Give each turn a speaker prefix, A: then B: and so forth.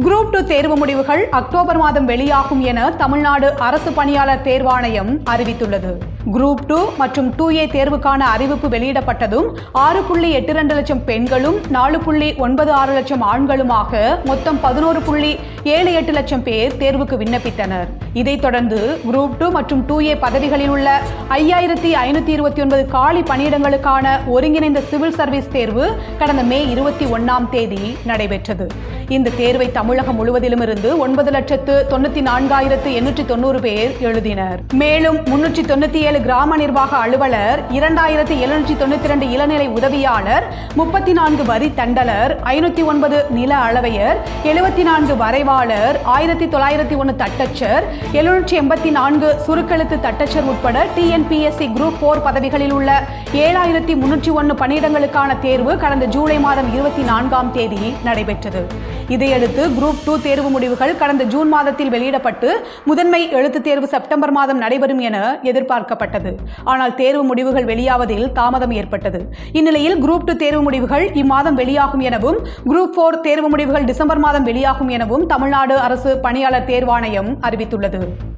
A: group two தேர்வு முடிவுகள் October மாதம் வெளியாகும் என தமிழ்நாடு அரசு பணியாளர் தேர்வாணையம் அறிவித்துள்ளது குரூப் டூ மற்றும் டூ ஏ தேர்வுக்கான அறிவிப்பு வெளியிடப்பட்டதும் ஆறு புள்ளி எட்டு ரெண்டு லட்சம் பெண்களும் நாலு புள்ளி ஒன்பது ஆறு லட்சம் ஆண்களுமாக மொத்தம் பதினோரு புள்ளி ஏழு எட்டு லட்சம் பேர் தேர்வுக்கு விண்ணப்பித்தனர் இதைத் தொடர்ந்து குரூப் டூ மற்றும் டூ ஏ பதவிகளில் உள்ள ஐயாயிரத்தி ஐநூத்தி இருபத்தி ஒன்பது காலி பணியிடங்களுக்கான ஒருங்கிணைந்த சிவில் சர்வீஸ் தேர்வு கடந்த மே இருபத்தி ஒன்னாம் தேதி நடைபெற்றது இந்த தேர்வை தமிழகம் முழுவதிலும் இருந்து ஒன்பது லட்சத்து தொண்ணூத்தி நான்காயிரத்து எண்ணூற்றி தொண்ணூறு பேர் எழுதினர் மேலும் முன்னூற்றி தொண்ணூத்தி ஏழு கிராம நிர்வாக அலுவலர் இரண்டாயிரத்தி எழுநூற்றி தொண்ணூத்தி இரண்டு இளநிலை உதவியாளர் முப்பத்தி நான்கு வரி தண்டலர் ஐநூத்தி ஒன்பது நில அளவையர் எழுபத்தி நான்கு வரைவாளர் ஆயிரத்தி தொள்ளாயிரத்தி ஒன்று தட்டச்சர் எழுநூற்றி எண்பத்தி நான்கு சுருக்கெழுத்து தட்டச்சர் உட்பட டிஎன்பிஎஸ்சி குரூப் போர் பதவிகளில் உள்ள ஏழாயிரத்தி முன்னூற்றி ஒன்று பணியிடங்களுக்கான தேர்வு கடந்த ஜூலை மாதம் இருபத்தி நான்காம் தேதி நடைபெற்றது இதையடுத்து குரூப் டூ தேர்வு முடிவுகள் கடந்த ஜூன் மாதத்தில் வெளியிடப்பட்டு முதன்மை எழுத்துத் தேர்வு செப்டம்பர் மாதம் நடைபெறும் என எதிர்பார்க்கப்பட்டது ஆனால் தேர்வு முடிவுகள் வெளியாவதில் தாமதம் ஏற்பட்டது இந்நிலையில் குரூப் டூ தேர்வு முடிவுகள் இம்மாதம் வெளியாகும் எனவும் குரூப் போர் தேர்வு முடிவுகள் டிசம்பர் மாதம் வெளியாகும் எனவும் தமிழ்நாடு அரசு பணியாளர் தேர்வாணையம் அறிவித்துள்ளது